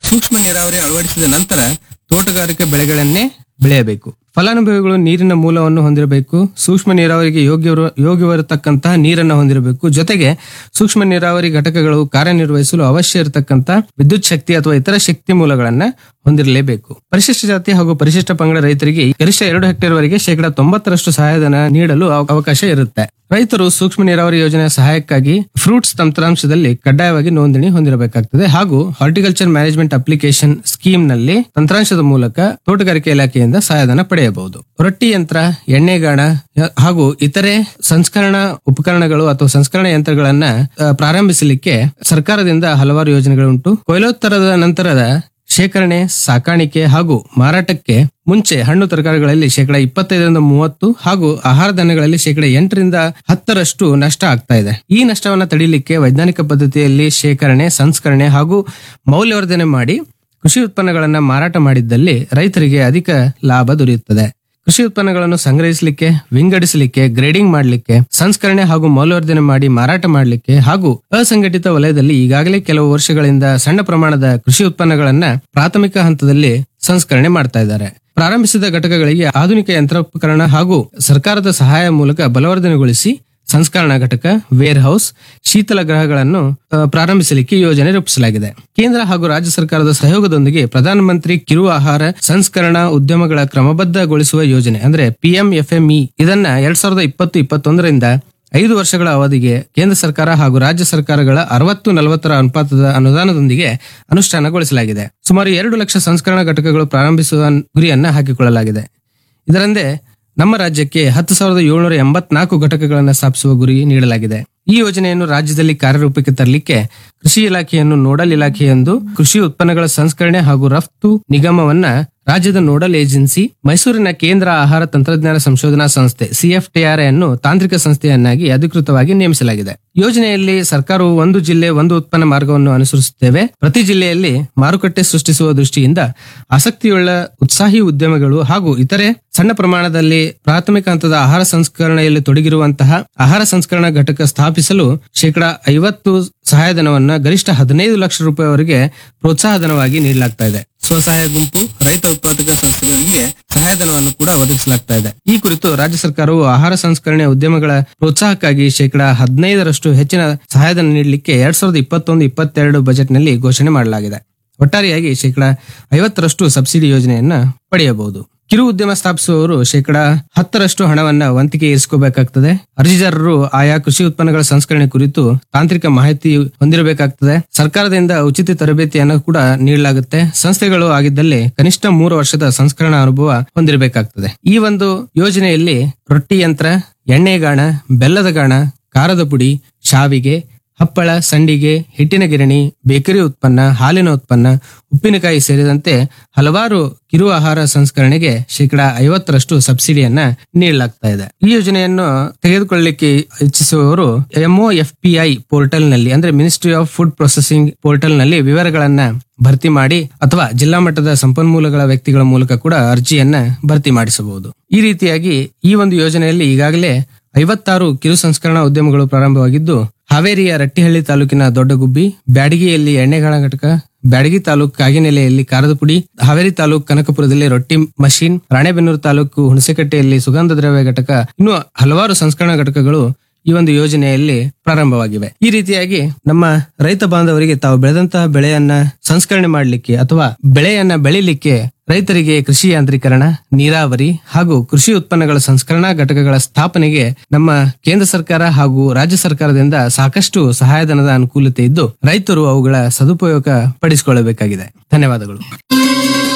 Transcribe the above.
ಸೂಕ್ಷ್ಮ ನೀರಾವರಿ ಅಳವಡಿಸಿದ ನಂತರ ತೋಟಗಾರಿಕೆ ಬೆಳೆಗಳನ್ನೇ ಬೆಳೆಯಬೇಕು ಫಲಾನುಭವಿಗಳು ನೀರಿನ ಮೂಲವನ್ನು ಹೊಂದಿರಬೇಕು ಸೂಕ್ಷ್ಮ ನೀರಾವರಿಗೆ ಯೋಗ್ಯ ಯೋಗ್ಯವಿರತಕ್ಕಂತಹ ನೀರನ್ನು ಹೊಂದಿರಬೇಕು ಜೊತೆಗೆ ಸೂಕ್ಷ್ಮ ನೀರಾವರಿ ಘಟಕಗಳು ಕಾರ್ಯನಿರ್ವಹಿಸಲು ಅವಶ್ಯ ಇರತಕ್ಕಂತಹ ವಿದ್ಯುತ್ ಶಕ್ತಿ ಅಥವಾ ಇತರ ಶಕ್ತಿ ಮೂಲಗಳನ್ನ ಹೊಂದಿರಲೇಬೇಕು ಪರಿಶಿಷ್ಟ ಜಾತಿ ಹಾಗೂ ಪರಿಶಿಷ್ಟ ಪಂಗಡ ರೈತರಿಗೆ ಗರಿಷ್ಠ ಎರಡು ಹೆಕ್ಟೇರ್ ವರೆಗೆ ಶೇಕಡಾ ತೊಂಬತ್ತರಷ್ಟು ಸಹಾಯಧನ ನೀಡಲು ಅವ- ಅವಕಾಶ ಇರುತ್ತೆ ರೈತರು ಸೂಕ್ಷ್ಮ ನೀರಾವರಿ ಯೋಜನೆಯ ಸಹಾಯಕ್ಕಾಗಿ ಫ್ರೂಟ್ಸ್ ತಂತ್ರಾಂಶದಲ್ಲಿ ಕಡ್ಡಾಯವಾಗಿ ನೋಂದಣಿ ಹೊಂದಿರಬೇಕಾಗ್ತದೆ ಹಾಗೂ ಹಾರ್ಟಿಕಲ್ಚರ್ ಮ್ಯಾನೇಜ್ಮೆಂಟ್ ಅಪ್ಲಿಕೇಶನ್ ಸ್ಕೀಮ್ ನಲ್ಲಿ ತಂತ್ರಾಂಶದ ಮೂಲಕ ತೋಟಗಾರಿಕೆ ಇಲಾಖೆಯಿಂದ ಸಹಾಯಧನ ಪಡೆಯಬಹುದು ರೊಟ್ಟಿ ಯಂತ್ರ ಎಣ್ಣೆಗಾಣ ಯ- ಹಾಗೂ ಇತರೆ ಸಂಸ್ಕರಣಾ ಉಪಕರಣಗಳು ಅಥವಾ ಸಂಸ್ಕರಣಾ ಯಂತ್ರಗಳನ್ನ ಆ, ಪ್ರಾರಂಭಿಸಲಿಕ್ಕೆ ಸರ್ಕಾರದಿಂದ ಹಲವಾರು ಯೋಜನೆಗಳುಂಟು ಕೊಯ್ಲೋತ್ತರದ ನಂತರದ ಶೇಖರಣೆ ಸಾಕಾಣಿಕೆ ಹಾಗೂ ಮಾರಾಟಕ್ಕೆ ಮುಂಚೆ ಹಣ್ಣು ತರಕಾರಿಗಳಲ್ಲಿ ಶೇಕಡ ಇಪ್ಪತ್ತೈದರಿಂದ ಮೂವತ್ತು ಹಾಗೂ ಆಹಾರ ಧಾನ್ಯಗಳಲ್ಲಿ ಶೇಕಡ ಎಂಟರಿಂದ ಹತ್ತರಷ್ಟು ನಷ್ಟ ಆಗ್ತಾ ಇದೆ ಈ ನಷ್ಟವನ್ನ ತಡಿಲಿಕ್ಕೆ ವೈಜ್ಞಾನಿಕ ಪದ್ಧತಿಯಲ್ಲಿ ಶೇಖರಣೆ ಸಂಸ್ಕರಣೆ ಹಾಗೂ ಮೌಲ್ಯವರ್ಧನೆ ಮಾಡಿ ಕೃಷಿ ಉತ್ಪನ್ನಗಳನ್ನ ಮಾರಾಟ ಮಾಡಿದ್ದಲ್ಲಿ ರೈತರಿಗೆ ಅಧಿಕ ಲಾಭ ದೊರೆಯುತ್ತದೆ ಕೃಷಿ ಉತ್ಪನ್ನಗಳನ್ನು ಸಂಗ್ರಹಿಸಲಿಕ್ಕೆ ವಿಂಗಡಿಸಲಿಕ್ಕೆ ಗ್ರೇಡಿಂಗ್ ಮಾಡಲಿಕ್ಕೆ ಸಂಸ್ಕರಣೆ ಹಾಗೂ ಮೌಲ್ಯವರ್ಧನೆ ಮಾಡಿ ಮಾರಾಟ ಮಾಡಲಿಕ್ಕೆ ಹಾಗೂ ಅಸಂಘಟಿತ ವಲಯದಲ್ಲಿ ಈಗಾಗಲೇ ಕೆಲವು ವರ್ಷಗಳಿಂದ ಸಣ್ಣ ಪ್ರಮಾಣದ ಕೃಷಿ ಉತ್ಪನ್ನಗಳನ್ನ ಪ್ರಾಥಮಿಕ ಹಂತದಲ್ಲಿ ಸಂಸ್ಕರಣೆ ಮಾಡ್ತಾ ಇದ್ದಾರೆ ಪ್ರಾರಂಭಿಸಿದ ಘಟಕಗಳಿಗೆ ಆಧುನಿಕ ಯಂತ್ರೋಪಕರಣ ಹಾಗೂ ಸರ್ಕಾರದ ಸಹಾಯ ಮೂಲಕ ಬಲವರ್ಧನೆಗೊಳಿಸಿ ಸಂಸ್ಕರಣಾ ಘಟಕ ವೇರ್ ಹೌಸ್ ಶೀತಲ ಗೃಹಗಳನ್ನು ಆ, ಪ್ರಾರಂಭಿಸಲಿಕ್ಕೆ ಯೋಜನೆ ರೂಪಿಸಲಾಗಿದೆ ಕೇಂದ್ರ ಹಾಗೂ ರಾಜ್ಯ ಸರ್ಕಾರದ ಸಹಯೋಗದೊಂದಿಗೆ ಪ್ರಧಾನಮಂತ್ರಿ ಕಿರು ಆಹಾರ ಸಂಸ್ಕರಣಾ ಉದ್ಯಮಗಳ ಕ್ರಮಬದ್ಧಗೊಳಿಸುವ ಯೋಜನೆ ಅಂದ್ರೆ ಪಿಎಂಎಫ್ಎಂಇ ಇದನ್ನ ಎರಡ್ ಸಾವಿರದ ಇಪ್ಪತ್ತು ಇಪ್ಪತ್ತೊಂದರಿಂದ ಐದು ವರ್ಷಗಳ ಅವಧಿಗೆ ಕೇಂದ್ರ ಸರ್ಕಾರ ಹಾಗೂ ರಾಜ್ಯ ಸರ್ಕಾರಗಳ ಅರವತ್ತು ನಲವತ್ತರ ಅನುಪಾತದ ಅನುದಾನದೊಂದಿಗೆ ಅನುಷ್ಠಾನಗೊಳಿಸಲಾಗಿದೆ ಸುಮಾರು ಎರಡು ಲಕ್ಷ ಸಂಸ್ಕರಣಾ ಘಟಕಗಳು ಪ್ರಾರಂಭಿಸುವ ಗುರಿಯನ್ನ ಹಾಕಿಕೊಳ್ಳಲಾಗಿದೆ ಇದರಂತೆ ನಮ್ಮ ರಾಜ್ಯಕ್ಕೆ ಹತ್ತು ಸಾವಿರದ ಏಳ್ನೂರ ಎಂಬತ್ನಾಲ್ಕು ಘಟಕಗಳನ್ನು ಸ್ಥಾಪಿಸುವ ಗುರಿ ನೀಡಲಾಗಿದೆ ಈ ಯೋಜನೆಯನ್ನು ರಾಜ್ಯದಲ್ಲಿ ಕಾರ್ಯರೂಪಕ್ಕೆ ತರಲಿಕ್ಕೆ ಕೃಷಿ ಇಲಾಖೆಯನ್ನು ನೋಡಲ್ ಇಲಾಖೆ ಎಂದು ಕೃಷಿ ಉತ್ಪನ್ನಗಳ ಸಂಸ್ಕರಣೆ ಹಾಗೂ ರಫ್ತು ನಿಗಮವನ್ನ ರಾಜ್ಯದ ನೋಡಲ್ ಏಜೆನ್ಸಿ ಮೈಸೂರಿನ ಕೇಂದ್ರ ಆಹಾರ ತಂತ್ರಜ್ಞಾನ ಸಂಶೋಧನಾ ಸಂಸ್ಥೆ ಸಿಎಫ್ಟಿಆರ್ ಅನ್ನು ತಾಂತ್ರಿಕ ಸಂಸ್ಥೆಯನ್ನಾಗಿ ಅಧಿಕೃತವಾಗಿ ನೇಮಿಸಲಾಗಿದೆ ಯೋಜನೆಯಲ್ಲಿ ಸರ್ಕಾರವು ಒಂದು ಜಿಲ್ಲೆ ಒಂದು ಉತ್ಪನ್ನ ಮಾರ್ಗವನ್ನು ಅನುಸರಿಸುತ್ತೇವೆ ಪ್ರತಿ ಜಿಲ್ಲೆಯಲ್ಲಿ ಮಾರುಕಟ್ಟೆ ಸೃಷ್ಟಿಸುವ ದೃಷ್ಟಿಯಿಂದ ಆಸಕ್ತಿಯುಳ್ಳ ಉತ್ಸಾಹಿ ಉದ್ಯಮಗಳು ಹಾಗೂ ಇತರೆ ಸಣ್ಣ ಪ್ರಮಾಣದಲ್ಲಿ ಪ್ರಾಥಮಿಕ ಹಂತದ ಆಹಾರ ಸಂಸ್ಕರಣೆಯಲ್ಲಿ ತೊಡಗಿರುವಂತಹ ಆಹಾರ ಸಂಸ್ಕರಣಾ ಘಟಕ ಸ್ಥಾಪಿಸಲು ಶೇಕಡಾ ಐವತ್ತು ಸಹಾಯಧನವನ್ನ ಗರಿಷ್ಠ ಹದಿನೈದು ಲಕ್ಷ ರೂಪಾಯಿವರೆಗೆ ಪ್ರೋತ್ಸಾಹಧನವಾಗಿ ನೀಡಲಾಗ್ತಾ ಇದೆ ಸ್ವಸಹಾಯ ಗುಂಪು ರೈತ ಉತ್ಪಾದಕ ಸಂಸ್ಥೆಗಳಿಗೆ ಸಹಾಯಧನವನ್ನು ಕೂಡ ಒದಗಿಸಲಾಗ್ತಾ ಇದೆ ಈ ಕುರಿತು ರಾಜ್ಯ ಸರ್ಕಾರವು ಆಹಾರ ಸಂಸ್ಕರಣೆ ಉದ್ಯಮಗಳ ಪ್ರೋತ್ಸಾಹಕ್ಕಾಗಿ ಶೇಕಡಾ ಹದಿನೈದರಷ್ಟು ಹೆಚ್ಚಿನ ಸಹಾಯಧನ ನೀಡಲಿಕ್ಕೆ ಎರಡ್ ಸಾವಿರದ ಇಪ್ಪತ್ತೊಂದು ಇಪ್ಪತ್ತೆರಡು ಬಜೆಟ್ನಲ್ಲಿ ಘೋಷಣೆ ಮಾಡಲಾಗಿದೆ ಒಟ್ಟಾರೆಯಾಗಿ ಶೇಕಡಾ ಐವತ್ತರಷ್ಟು ಸಬ್ಸಿಡಿ ಯೋಜನೆಯನ್ನ ಪಡೆಯಬಹುದು ಕಿರು ಉದ್ಯಮ ಸ್ಥಾಪಿಸುವವರು ಶೇಕಡಾ ಹತ್ತರಷ್ಟು ಹಣವನ್ನ ವಂತಿಗೆ ಇರಿಸಿಕೋಬೇಕಾಗ್ತದೆ ಅರ್ಜಿದಾರರು ಆಯಾ ಕೃಷಿ ಉತ್ಪನ್ನಗಳ ಸಂಸ್ಕರಣೆ ಕುರಿತು ತಾಂತ್ರಿಕ ಮಾಹಿತಿ ಹೊಂದಿರಬೇಕಾಗ್ತದೆ ಸರ್ಕಾರದಿಂದ ಉಚಿತ ತರಬೇತಿಯನ್ನು ಕೂಡ ನೀಡಲಾಗುತ್ತೆ ಸಂಸ್ಥೆಗಳು ಆಗಿದ್ದಲ್ಲಿ ಕನಿಷ್ಠ ಮೂರು ವರ್ಷದ ಸಂಸ್ಕರಣಾ ಅನುಭವ ಹೊಂದಿರಬೇಕಾಗ್ತದೆ ಈ ಒಂದು ಯೋಜನೆಯಲ್ಲಿ ರೊಟ್ಟಿ ಯಂತ್ರ ಎಣ್ಣೆಗಾಣ ಬೆಲ್ಲದ ಗಾಣ ಖಾರದ ಪುಡಿ ಶಾವಿಗೆ ಹಪ್ಪಳ ಸಂಡಿಗೆ ಹಿಟ್ಟಿನ ಗಿರಣಿ ಬೇಕರಿ ಉತ್ಪನ್ನ ಹಾಲಿನ ಉತ್ಪನ್ನ ಉಪ್ಪಿನಕಾಯಿ ಸೇರಿದಂತೆ ಹಲವಾರು ಕಿರು ಆಹಾರ ಸಂಸ್ಕರಣೆಗೆ ಶೇಕಡಾ ಐವತ್ತರಷ್ಟು ಸಬ್ಸಿಡಿಯನ್ನ ನೀಡಲಾಗ್ತಾ ಇದೆ ಈ ಯೋಜನೆಯನ್ನು ತೆಗೆದುಕೊಳ್ಳಲಿಕ್ಕೆ ಇಚ್ಛಿಸುವವರು ಎಂಒಎಫ್ಪಿಐ ಪೋರ್ಟಲ್ ನಲ್ಲಿ ಅಂದ್ರೆ ministry of food processing portal ನಲ್ಲಿ ವಿವರಗಳನ್ನ ಭರ್ತಿ ಮಾಡಿ ಅಥವಾ ಜಿಲ್ಲಾ ಮಟ್ಟದ ಸಂಪನ್ಮೂಲಗಳ ವ್ಯಕ್ತಿಗಳ ಮೂಲಕ ಕೂಡ ಅರ್ಜಿಯನ್ನ ಭರ್ತಿ ಮಾಡಿಸಬಹುದು ಈ ರೀತಿಯಾಗಿ ಈ ಒಂದು ಯೋಜನೆಯಲ್ಲಿ ಈಗಾಗಲೇ ಐವತ್ತಾರು ಕಿರು ಸಂಸ್ಕರಣಾ ಉದ್ಯಮಗಳು ಪ್ರಾರಂಭವಾಗಿದ್ದು ಹಾವೇರಿಯ ರಟ್ಟಿಹಳ್ಳಿ ತಾಲೂಕಿನ ದೊಡ್ಡಗುಬ್ಬಿ ಬ್ಯಾಡಗಿಯಲ್ಲಿ ಎಣ್ಣೆಗಾಣ ಘಟಕ ಬ್ಯಾಡಗಿ ತಾಲೂಕು ಕಾಗಿನೆಲೆಯಲ್ಲಿ ಖಾರದ ಪುಡಿ ಹಾವೇರಿ ತಾಲೂಕು ಕನಕಪುರದಲ್ಲಿ ರೊಟ್ಟಿ ಮಷೀನ್ ರಾಣೆಬೆನ್ನೂರು ತಾಲೂಕು ಹುಣಸೆಕಟ್ಟೆಯಲ್ಲಿ ಸುಗಂಧ ದ್ರವ್ಯ ಘಟಕ ಇನ್ನು ಹಲವಾರು ಸಂಸ್ಕರಣಾ ಘಟಕಗಳು ಈ ಒಂದು ಯೋಜನೆಯಲ್ಲಿ ಪ್ರಾರಂಭವಾಗಿವೆ ಈ ರೀತಿಯಾಗಿ ನಮ್ಮ ರೈತ ಬಾಂಧವರಿಗೆ ತಾವು ಬೆಳೆದಂತಹ ಬೆಳೆಯನ್ನ ಸಂಸ್ಕರಣೆ ಮಾಡಲಿಕ್ಕೆ ಅಥವಾ ಬೆಳೆಯನ್ನ ಬೆಳಿಲಿಕ್ಕೆ ರೈತರಿಗೆ ಕೃಷಿ ಯಾಂತ್ರೀಕರಣ ನೀರಾವರಿ ಹಾಗೂ ಕೃಷಿ ಉತ್ಪನ್ನಗಳ ಸಂಸ್ಕರಣಾ ಘಟಕಗಳ ಸ್ಥಾಪನೆಗೆ ನಮ್ಮ ಕೇಂದ್ರ ಸರ್ಕಾರ ಹಾಗೂ ರಾಜ್ಯ ಸರ್ಕಾರದಿಂದ ಸಾಕಷ್ಟು ಸಹಾಯಧನದ ಅನುಕೂಲತೆ ಇದ್ದು ರೈತರು ಅವುಗಳ ಸದುಪಯೋಗ ಪಡಿಸಿಕೊಳ್ಳಬೇಕಾಗಿದೆ ಧನ್ಯವಾದಗಳು